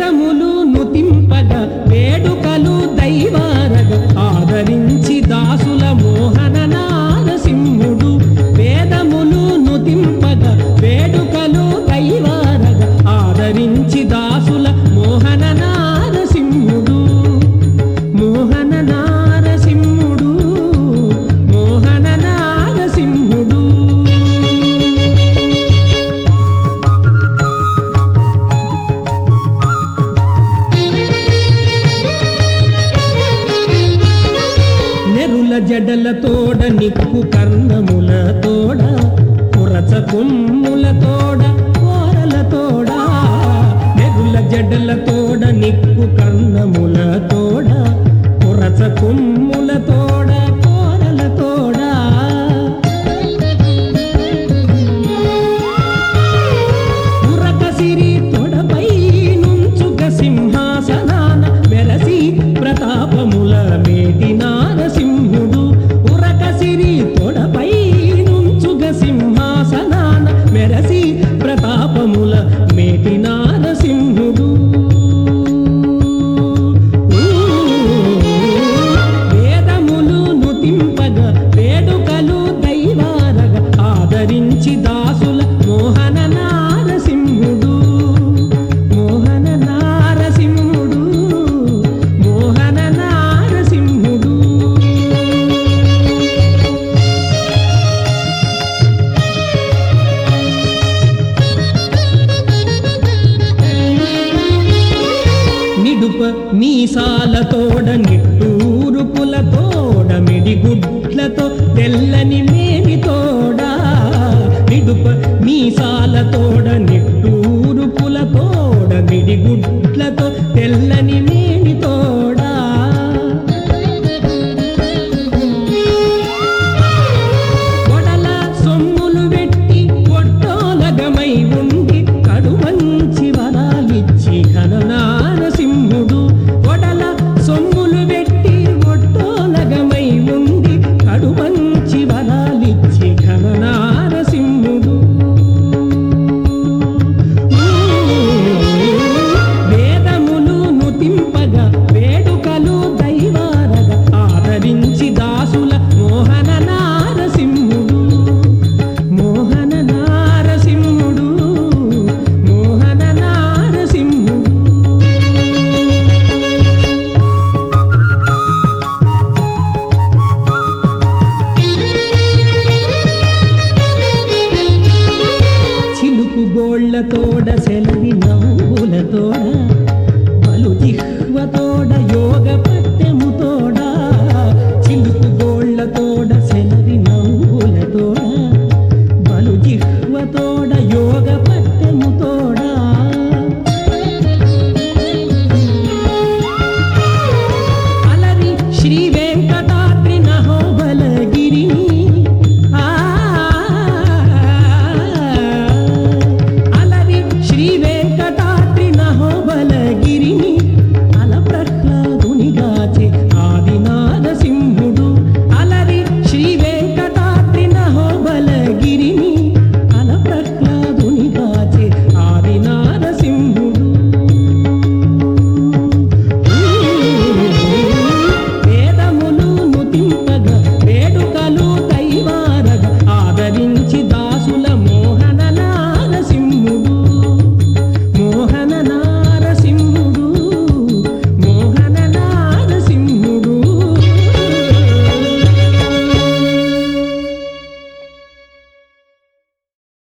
వేదములు నుతింపగ వేడుకలు దైవారగ ఆదరించి దాసుల మోహన నారసింహుడు వేదములు నుతింపగ వేడుకలు దైవారగ ఆదరించి దాసుల మోహన నారసింహుడు మోహన నారసింహుడు మోహన నారసింహుడు నెరుల జడల తోడ నిప్పు కర్ణముల తోడ పురచ కొమ్ముల తోడ కోరల తోడ నెరుల జడల తోడ నిప్పు కర్ణముల తోడ పురచ కొమ్ముల తోడ కోరల తోడ పురక సిరి తొడపై నుంచుక సింహాసనాన వెరసి ప్రతాపముల మేటి నారసింహుడు ఉరక సిరి తొడపై నుంచుక సింహాసనాన మెరసి ప్రతాపముల మేటి నారసింహుడు వేదములు నుతింపగ వేడుకలు దైవారగ ఆదరించి దాసుల మోహన నారసింహుడు మోహన నారసింహుడు మోహన నారసింహుడు నిడుప మీసాలతోడ నిట్టూరుపులతోడ మిడిగుడ్లతో తెల్లని మేమితోడ నిడుప మీసాలతోడ నిట్టూరుపులతోడ మిడిగుడ్లతో తెల్లని మేమితోడ కొడల సొమ్ములు వెట్టి కొట్టోలగమై ఉండి కడుమంచి వరాలిచ్చి ఘననారసింహుడు కొడల సొమ్ములు వెట్టి కొట్టోలగమై ఉండి కడుమంచి వరాలిచ్చి ఘననారసింహుడు వేదములు నుతింపగ వేడుకలు దైవారగ ఆదరించి దాసుల మోహన నారసింహుడు మోహన నారసింహుడు మోహన నారసింహుడు చిలుకు గోళ్లతోడ సెలవి నవ్వులతోడ బలు జిహ్వతోడ యోగ